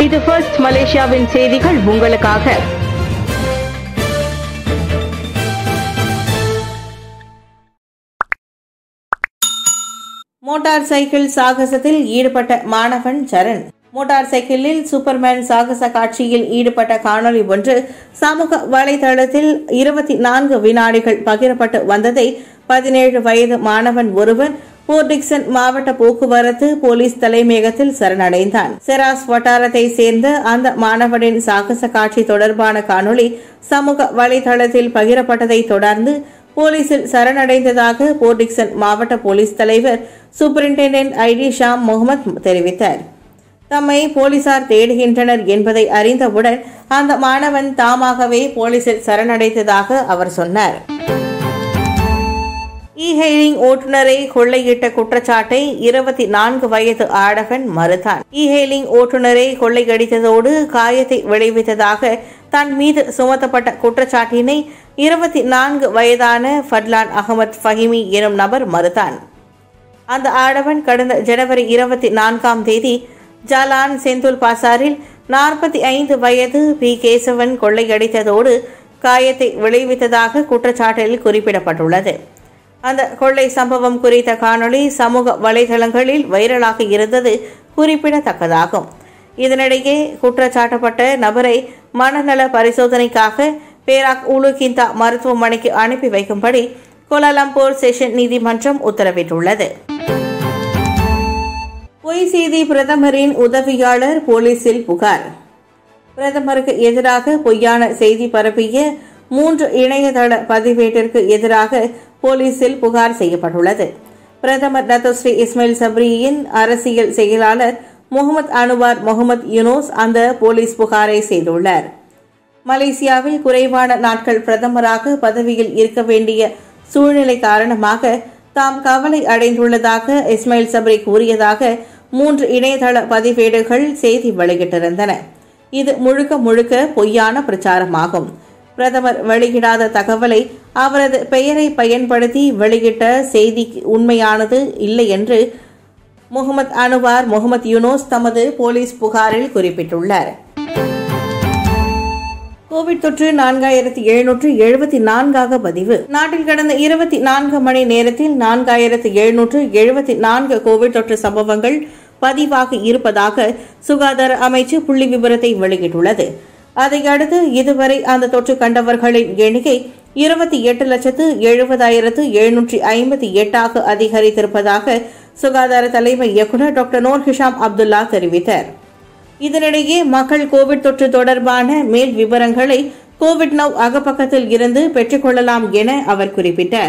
இது ஃபர்ஸ்ட் மலேசியாவின் செய்திகள் உங்களுக்காக மோட்டார் சைக்கிள் சாகசத்தில் ஈடுபட்ட மாணவன் சரண் மோட்டார் சைக்கிளில் சூப்பர்மேன் சாகச காட்சியில் ஈடுபட்ட காணொளி ஒன்று சமூக வலைதளத்தில் இருபத்தி நான்கு வினாடிகள் பகிரப்பட்டு வந்ததை பதினேழு வயது மாணவன் ஒருவன் போர்டிக்சன் மாவட்ட போக்குவரத்து போலீஸ் தலைமையகத்தில் சரணடைந்தான் செராஸ் வட்டாரத்தை சேர்ந்த அந்த மாணவனின் சாகச காட்சி தொடர்பான காணொளி சமூக வலைதளத்தில் பகிரப்பட்டதை தொடர்ந்து போலீசில் சரணடைந்ததாக போர்டிக்சன் மாவட்ட போலீஸ் தலைவர் சூப்பரிண்டென்டென்ட் ஐடி ஷாம் முகமது தெரிவித்தார் தம்மை போலீசார் தேடுகின்றனர் என்பதை அறிந்தவுடன் அந்த மாணவன் தாமாகவே போலீசில் சரணடைந்ததாக அவர் சொன்னார் இ ஹெயிலிங் ஓட்டுநரை கொள்ளையிட்ட குற்றச்சாட்டை இருபத்தி நான்கு வயது ஆடவன் மறுத்தான் இ ஹெயிலிங் ஓட்டுநரை கொள்ளையடித்ததோடு காயத்தை விளைவித்ததாக தன் மீது சுமத்தப்பட்ட குற்றச்சாட்டினை இருபத்தி நான்கு வயதான ஃபட்லான் அகமது ஃபஹிமி எனும் நபர் மறுத்தான் அந்த ஆடவன் கடந்த ஜனவரி இருபத்தி நான்காம் தேதி ஜலான் செந்துல் பாசாரில் நாற்பத்தி ஐந்து வயது பி கேசவன் கொள்ளையடித்ததோடு காயத்தை விளைவித்ததாக குற்றச்சாட்டில் குறிப்பிடப்பட்டுள்ளது அந்த கொள்ளை சம்பவம் குறித்த காணொளி சமூக வலைதளங்களில் வைரலாக இருந்தது குறிப்பிடத்தக்கதாகும் இதனிடையே குற்றச்சாட்டப்பட்ட நபரை மனநல பரிசோதனைக்காக பேராக் உலுகிந்தா மருத்துவமனைக்கு அனுப்பி வைக்கும்படி கோலாலம்பூர் செஷன் நீதிமன்றம் உத்தரவிட்டுள்ளது பொய் செய்தி பிரதமரின் உதவியாளர் போலீசில் புகார் பிரதமருக்கு எதிராக பொய்யான செய்தி பரப்பிய மூன்று இணையதள பதிவேட்டிற்கு எதிராக போலீசில் புகார் செய்யப்பட்டுள்ளது பிரதமர் டத்தோஸ்ரீ இஸ்மாயில் சப்ரியின் அரசியல் செயலாளர் முகமது அனுவார் முகமது யூனூஸ் அந்த போலீஸ் புகாரை செய்துள்ளார் மலேசியாவில் குறைவான நாட்கள் பிரதமராக பதவியில் இருக்க வேண்டிய சூழ்நிலை காரணமாக தாம் கவலை அடைந்துள்ளதாக இஸ்மாயில் சப்ரி கூறியதாக மூன்று இணையதள பதிவேடுகள் செய்தி வெளியிட்டிருந்தன இது முழுக்க முழுக்க பொய்யான பிரச்சாரமாகும் பிரதமர் வெளியிடாத தகவலை அவரது பெயரை பயன்படுத்தி வெளியிட்ட செய்தி உண்மையானது இல்லை என்று முகமது அனுவார் முகமது யூனோஸ் தமது போலீஸ் புகாரில் குறிப்பிட்டுள்ளார் கோவிட் தொற்று நான்காயிரத்தி எழுநூற்று எழுபத்தி நான்காக பதிவு நாட்டில் கடந்த இருபத்தி நான்கு மணி நேரத்தில் நான்காயிரத்து எழுநூற்று எழுபத்தி நான்கு கோவிட் தொற்று சம்பவங்கள் பதிவாகி இருப்பதாக சுகாதார அமைச்சு புள்ளி விவரத்தை வெளியிட்டுள்ளது அதையடுத்து இதுவரை அந்த தொற்று கண்டவர்களின் எண்ணிக்கை இருபத்தி எட்டு லட்சத்து எழுபதாயிரத்து எழுநூற்றி ஐம்பத்தி எட்டாக அதிகரித்திருப்பதாக சுகாதார தலைமை இயக்குநர் டாக்டர் நூர் ஹிஷாம் அப்துல்லா தெரிவித்தார் இதனிடையே மக்கள் கோவிட் தொற்று தொடர்பான மேல் விவரங்களை கோவிட் நவ் அகப்பக்கத்தில் இருந்து பெற்றுக்கொள்ளலாம் என அவர் குறிப்பிட்டார்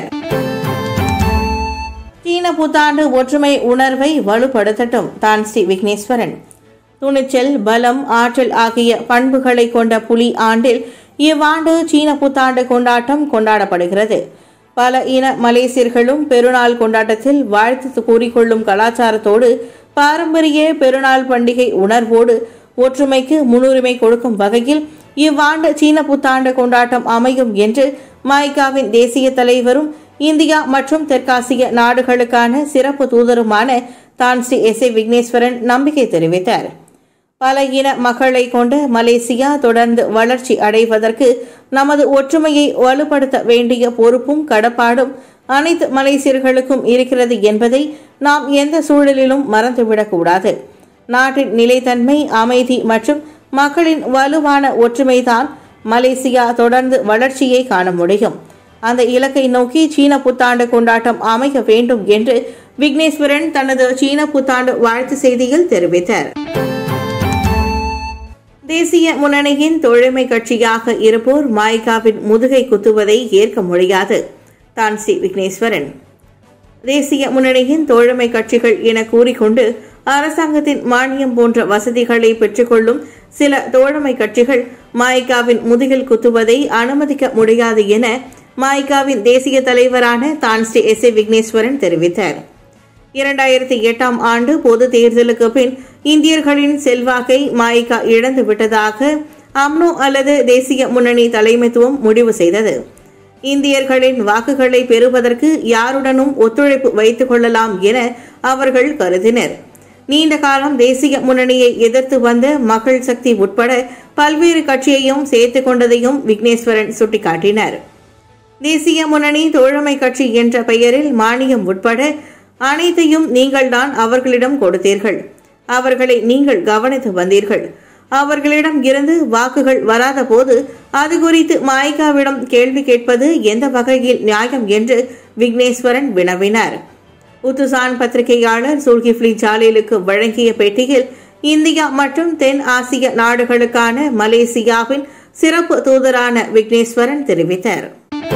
சீன புத்தாண்டு ஒற்றுமை உணர்வை வலுப்படுத்தட்டும் தான் ஸ்ரீ விக்னேஸ்வரன் துணிச்சல் பலம் ஆற்றல் ஆகிய பண்புகளை கொண்ட புலி ஆண்டில் இவ்வாண்டு சீன புத்தாண்டு கொண்டாட்டம் கொண்டாடப்படுகிறது பல இன மலேசியர்களும் பெருநாள் கொண்டாட்டத்தில் வாழ்த்து கூறிக்கொள்ளும் கலாச்சாரத்தோடு பாரம்பரிய பெருநாள் பண்டிகை உணர்வோடு ஒற்றுமைக்கு முன்னுரிமை கொடுக்கும் வகையில் இவ்வாண்டு சீன புத்தாண்டு கொண்டாட்டம் அமையும் என்று மாய்காவின் தேசிய தலைவரும் இந்தியா மற்றும் தெற்காசிய நாடுகளுக்கான சிறப்பு தூதருமான தான் ஸ்ரீ எஸ் ஏ விக்னேஸ்வரன் நம்பிக்கை தெரிவித்தார் பல இன மக்களை கொண்ட மலேசியா தொடர்ந்து வளர்ச்சி அடைவதற்கு நமது ஒற்றுமையை வலுப்படுத்த வேண்டிய பொறுப்பும் கடப்பாடும் அனைத்து மலேசியர்களுக்கும் இருக்கிறது என்பதை நாம் எந்த சூழலிலும் மறந்துவிடக்கூடாது நாட்டின் நிலைத்தன்மை அமைதி மற்றும் மக்களின் வலுவான ஒற்றுமைதான் மலேசியா தொடர்ந்து வளர்ச்சியை காண முடியும் அந்த இலக்கை நோக்கி சீன புத்தாண்டு கொண்டாட்டம் அமைய வேண்டும் என்று விக்னேஸ்வரன் தனது சீன புத்தாண்டு வாழ்த்து செய்தியில் தெரிவித்தார் தேசிய முன்னணியின் தோழமை கட்சியாக இருப்போர் மாய்காவின் முதுகை குத்துவதை ஏற்க முடியாது தான் ஸ்ரீ விக்னேஸ்வரன் தேசிய முன்னணியின் தோழமை கட்சிகள் என கூறிக்கொண்டு அரசாங்கத்தின் மானியம் போன்ற வசதிகளை பெற்றுக்கொள்ளும் சில தோழமை கட்சிகள் மாய்காவின் முதுகில் குத்துவதை அனுமதிக்க முடியாது என மாய்காவின் தேசிய தலைவரான தான் ஸ்ரீ எஸ் ஏ விக்னேஸ்வரன் தெரிவித்தார் இரண்டாயிரத்தி எட்டாம் ஆண்டு பொது தேர்தலுக்கு பின் இந்தியர்களின் செல்வாக்கை மாய்கா இழந்து விட்டதாக அம்னோ அல்லது தேசிய முன்னணி தலைமைத்துவம் முடிவு செய்தது இந்தியர்களின் வாக்குகளை பெறுவதற்கு யாருடனும் ஒத்துழைப்பு வைத்துக் கொள்ளலாம் என அவர்கள் கருதினர் நீண்ட காலம் தேசிய முன்னணியை எதிர்த்து வந்த மக்கள் சக்தி உட்பட பல்வேறு கட்சியையும் சேர்த்துக் கொண்டதையும் விக்னேஸ்வரன் சுட்டிக்காட்டினார் தேசிய முன்னணி தோழமை கட்சி என்ற பெயரில் மானியம் உட்பட அனைத்தையும் நீங்கள்தான் அவர்களிடம் கொடுத்தீர்கள் அவர்களை நீங்கள் கவனித்து வந்தீர்கள் அவர்களிடம் இருந்து வாக்குகள் வராத போது அது குறித்து மாய்காவிடம் கேள்வி கேட்பது எந்த வகையில் நியாயம் என்று விக்னேஸ்வரன் வினவினார் உத்துசான் பத்திரிகையாளர் சுல்கிஃப்லி ஜாலிலுக்கு வழங்கிய பேட்டியில் இந்தியா மற்றும் தென் ஆசிய நாடுகளுக்கான மலேசியாவின் சிறப்பு தூதரான விக்னேஸ்வரன் தெரிவித்தார்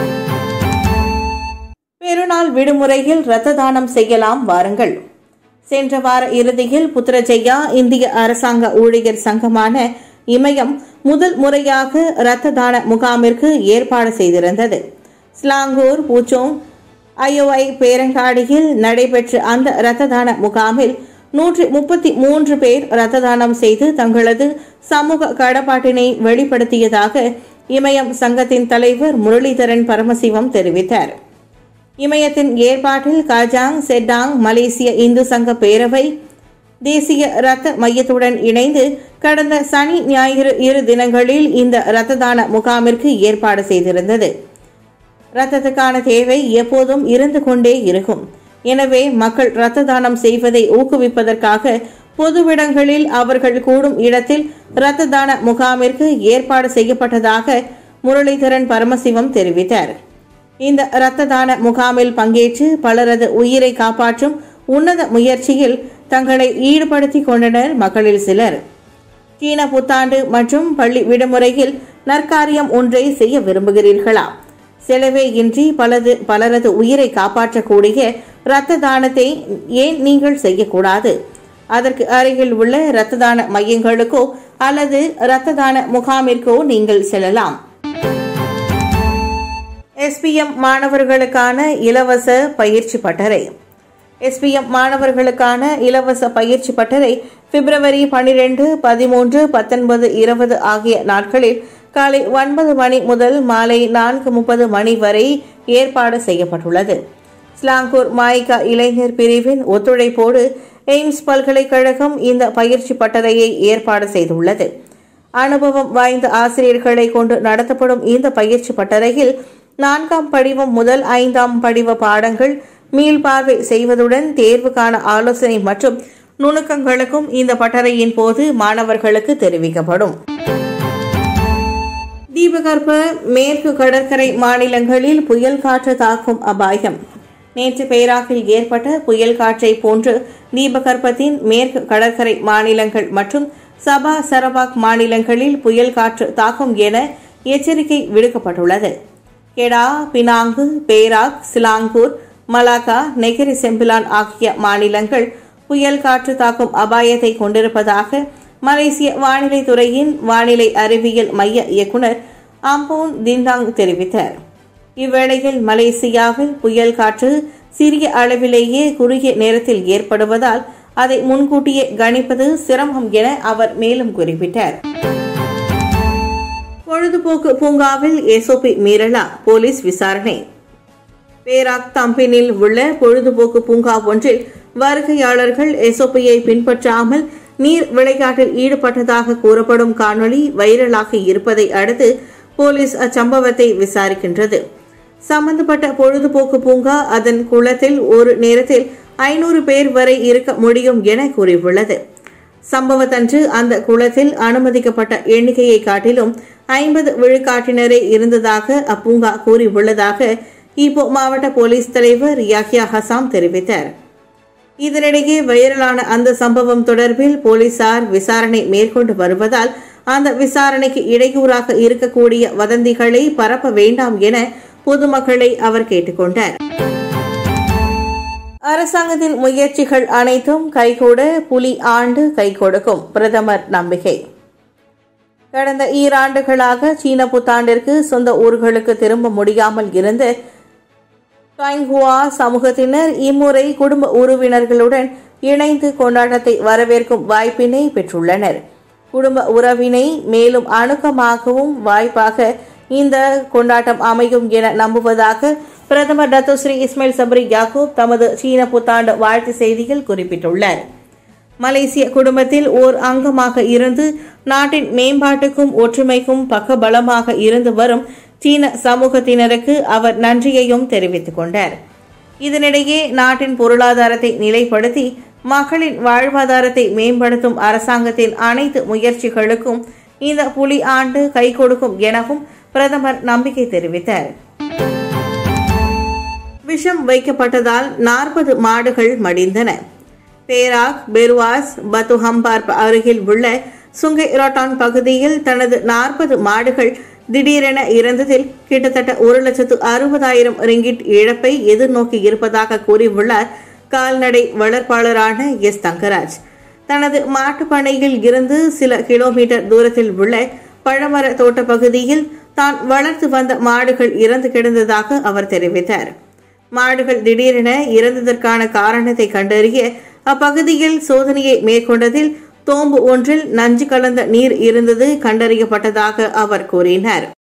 பெருநாள் விடுமுறையில் இரத்த தானம் செய்யலாம் வாருங்கள் சென்ற வார இறுதியில் புத்திரஜெயா இந்திய அரசாங்க ஊழியர் சங்கமான இமயம் முதல் முறையாக இரத்த தான முகாமிற்கு ஏற்பாடு செய்திருந்தது ஸ்லாங்கூர் பூச்சோங் ஐஓஐ பேரங்காடியில் நடைபெற்ற அந்த இரத்த தான முகாமில் நூற்றி முப்பத்தி மூன்று பேர் இரத்த தானம் செய்து தங்களது சமூக கடப்பாட்டினை வெளிப்படுத்தியதாக இமயம் சங்கத்தின் தலைவர் முரளிதரன் பரமசிவம் தெரிவித்தார் இமயத்தின் ஏற்பாட்டில் காஜாங் செட்டாங் மலேசிய இந்து சங்க பேரவை தேசிய இரத்த மையத்துடன் இணைந்து கடந்த சனி ஞாயிறு இரு தினங்களில் இந்த இரத்த தான முகாமிற்கு ஏற்பாடு செய்திருந்தது இரத்தத்துக்கான தேவை எப்போதும் இருந்து கொண்டே இருக்கும் எனவே மக்கள் இரத்த தானம் செய்வதை ஊக்குவிப்பதற்காக பொதுவிடங்களில் அவர்கள் கூடும் இடத்தில் இரத்த தான முகாமிற்கு ஏற்பாடு செய்யப்பட்டதாக முரளிதரன் பரமசிவம் தெரிவித்தார் இந்த இரத்த தான முகாமில் பங்கேற்று பலரது உயிரை காப்பாற்றும் உன்னத முயற்சியில் தங்களை ஈடுபடுத்திக் கொண்டனர் மக்களில் சிலர் சீன புத்தாண்டு மற்றும் பள்ளி விடுமுறையில் நற்காரியம் ஒன்றை செய்ய விரும்புகிறீர்களா செலவே இன்றி பலது பலரது உயிரை காப்பாற்றக்கூடிய இரத்த தானத்தை ஏன் நீங்கள் செய்யக்கூடாது அதற்கு அருகில் உள்ள இரத்த தான மையங்களுக்கோ அல்லது இரத்த தான முகாமிற்கோ நீங்கள் செல்லலாம் எஸ்பிஎம் மாணவர்களுக்கான இலவச பயிற்சி பட்டறை எஸ்பிஎம் மாணவர்களுக்கான இலவச பயிற்சி பட்டறை பிப்ரவரி பனிரெண்டு பதிமூன்று பத்தொன்பது இருபது ஆகிய நாட்களில் காலை ஒன்பது மணி முதல் மாலை நான்கு முப்பது மணி வரை ஏற்பாடு செய்யப்பட்டுள்ளது ஸ்லாங்கூர் மாய்கா இளைஞர் பிரிவின் ஒத்துழைப்போடு எய்ம்ஸ் பல்கலைக்கழகம் இந்த பயிற்சி பட்டறையை ஏற்பாடு செய்துள்ளது அனுபவம் வாய்ந்த ஆசிரியர்களை கொண்டு நடத்தப்படும் இந்த பயிற்சி பட்டறையில் நான்காம் படிவம் முதல் ஐந்தாம் படிவ பாடங்கள் மீள்பார்வை செய்வதுடன் தேர்வுக்கான ஆலோசனை மற்றும் நுணுக்கங்களுக்கும் இந்த பட்டறையின் போது மாணவர்களுக்கு தெரிவிக்கப்படும் தீபகற்ப மேற்கு கடற்கரை மாநிலங்களில் புயல் காற்று தாக்கும் அபாயம் நேற்று பேராக்கில் ஏற்பட்ட புயல் காற்றை போன்று தீபகற்பத்தின் மேற்கு கடற்கரை மாநிலங்கள் மற்றும் சபா சரபாக் மாநிலங்களில் புயல் காற்று தாக்கும் என எச்சரிக்கை விடுக்கப்பட்டுள்ளது Kedah Penang Perak Selangor Malacca Negeri Sembilan ஆகிய மாநிலங்கள் புயல் காற்று தாக்கும் அபாயத்தை கொண்டிருப்பதாக மலேசிய வானிலை துறையின் வானிலை அறிவியல் மைய இயக்குனர் அம்போன் திண்டாங் தெரிவித்தார் இவ்வேளையில் மலேசியாவில் புயல் காற்று சிறிய அளவிலேயே குறுகிய நேரத்தில் ஏற்படுவதால் அதை முன்கூட்டியே கணிப்பது சிரமம் என அவர் மேலும் குறிப்பிட்டார் பொழுதுபோக்கு பூங்காவில் எஸ்ஓபி மீறலா போலீஸ் விசாரணை பேராக் தம்பினில் உள்ள பொழுதுபோக்கு பூங்கா ஒன்றில் வருகையாளர்கள் எஸ்ஓபியை பின்பற்றாமல் நீர் விளையாட்டில் ஈடுபட்டதாக கூறப்படும் காணொளி வைரலாகி இருப்பதை அடுத்து போலீஸ் அச்சம்பவத்தை விசாரிக்கின்றது சம்பந்தப்பட்ட பொழுதுபோக்கு பூங்கா அதன் குளத்தில் ஒரு நேரத்தில் ஐநூறு பேர் வரை இருக்க முடியும் என கூறியுள்ளது சம்பவத்தன்று அந்த குளத்தில் அனுமதிக்கப்பட்ட எண்ணிக்கையை காட்டிலும் ஐம்பது விழுக்காட்டினரே இருந்ததாக அப்பூங்கா கூறியுள்ளதாக இப்போ மாவட்ட போலீஸ் தலைவர் யாஹ்யா ஹசாம் தெரிவித்தார் இதனிடையே வைரலான அந்த சம்பவம் தொடர்பில் போலீசார் விசாரணை மேற்கொண்டு வருவதால் அந்த விசாரணைக்கு இடையூறாக இருக்கக்கூடிய வதந்திகளை பரப்ப வேண்டாம் என பொதுமக்களை அவர் கேட்டுக்கொண்டார் அரசாங்கத்தின் முயற்சிகள் அனைத்தும் கைகூட புலி ஆண்டு கை கொடுக்கும் பிரதமர் நம்பிக்கை கடந்த ஈராண்டுகளாக சீன புத்தாண்டிற்கு சொந்த ஊர்களுக்கு திரும்ப முடியாமல் இருந்த டாய்ஹுவா சமூகத்தினர் இம்முறை குடும்ப உறவினர்களுடன் இணைந்து கொண்டாட்டத்தை வரவேற்கும் வாய்ப்பினை பெற்றுள்ளனர் குடும்ப உறவினை மேலும் அணுக்கமாகவும் வாய்ப்பாக இந்த கொண்டாட்டம் அமையும் என நம்புவதாக பிரதமர் டத்தோஸ்ரீ இஸ்மாயில் சபரி யாக்கூப் தமது சீன புத்தாண்டு வாழ்த்து செய்தியில் குறிப்பிட்டுள்ளார் மலேசிய குடும்பத்தில் ஓர் அங்கமாக இருந்து நாட்டின் மேம்பாட்டுக்கும் ஒற்றுமைக்கும் பக்கபலமாக இருந்து வரும் சீன சமூகத்தினருக்கு அவர் நன்றியையும் தெரிவித்துக் கொண்டார் இதனிடையே நாட்டின் பொருளாதாரத்தை நிலைப்படுத்தி மக்களின் வாழ்வாதாரத்தை மேம்படுத்தும் அரசாங்கத்தின் அனைத்து முயற்சிகளுக்கும் இந்த புலி ஆண்டு கை கொடுக்கும் எனவும் பிரதமர் நம்பிக்கை தெரிவித்தார் விஷம் வைக்கப்பட்டதால் நாற்பது மாடுகள் மடிந்தன பேராக் பெருவாஸ் பத்துஹம்பார் அருகில் உள்ள சுங்கை ரோட்டான் பகுதியில் தனது நாற்பது மாடுகள் திடீரென இறந்ததில் கிட்டத்தட்ட ஒரு லட்சத்து அறுபதாயிரம் ரிங்கிட் இழப்பை எதிர்நோக்கி இருப்பதாக கூறியுள்ளார் கால்நடை வளர்ப்பாளரான எஸ் தங்கராஜ் தனது மாட்டுப் பண்ணையில் இருந்து சில கிலோமீட்டர் தூரத்தில் உள்ள பழமர தோட்ட பகுதியில் தான் வளர்த்து வந்த மாடுகள் இறந்து கிடந்ததாக அவர் தெரிவித்தார் மாடுகள் திடீரென இறந்ததற்கான காரணத்தை கண்டறிய அப்பகுதியில் சோதனையை மேற்கொண்டதில் தோம்பு ஒன்றில் நஞ்சு கலந்த நீர் இருந்தது கண்டறியப்பட்டதாக அவர் கூறினார்